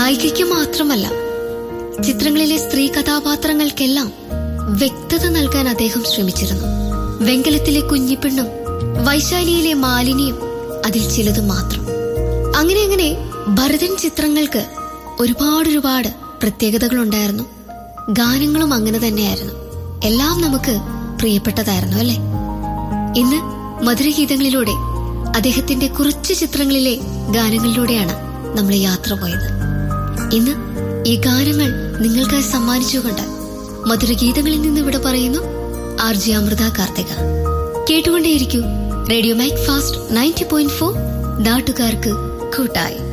നായികയ്ക്ക് മാത്രമല്ല ചിത്രങ്ങളിലെ സ്ത്രീ കഥാപാത്രങ്ങൾക്കെല്ലാം വ്യക്തത നൽകാൻ അദ്ദേഹം ശ്രമിച്ചിരുന്നു വെങ്കലത്തിലെ കുഞ്ഞിപ്പെണ്ണും വൈശാലിയിലെ മാലിനിയും അതിൽ ചിലത് മാത്രം അങ്ങനെ അങ്ങനെ ഭരതൻ ചിത്രങ്ങൾക്ക് ഒരുപാട് ഒരുപാട് പ്രത്യേകതകളുണ്ടായിരുന്നു ഗാനങ്ങളും അങ്ങനെ തന്നെയായിരുന്നു എല്ലാം നമുക്ക് പ്രിയപ്പെട്ടതായിരുന്നു അല്ലെ ഇന്ന് മധുരഗീതങ്ങളിലൂടെ അദ്ദേഹത്തിന്റെ കുറച്ച് ചിത്രങ്ങളിലെ ഗാനങ്ങളിലൂടെയാണ് നമ്മൾ യാത്ര പോയത് ഇന്ന് ഈ ഗാനങ്ങൾ നിങ്ങൾക്കായി സമ്മാനിച്ചുകൊണ്ട് മധുരഗീതങ്ങളിൽ നിന്ന് ഇവിടെ പറയുന്നു ആർ ജി അമൃത കാർത്തിക കേട്ടുകൊണ്ടേയിരിക്കൂ radio Mac fast ninety point four നാട്ടുകാർക്ക് കൂട്ടായി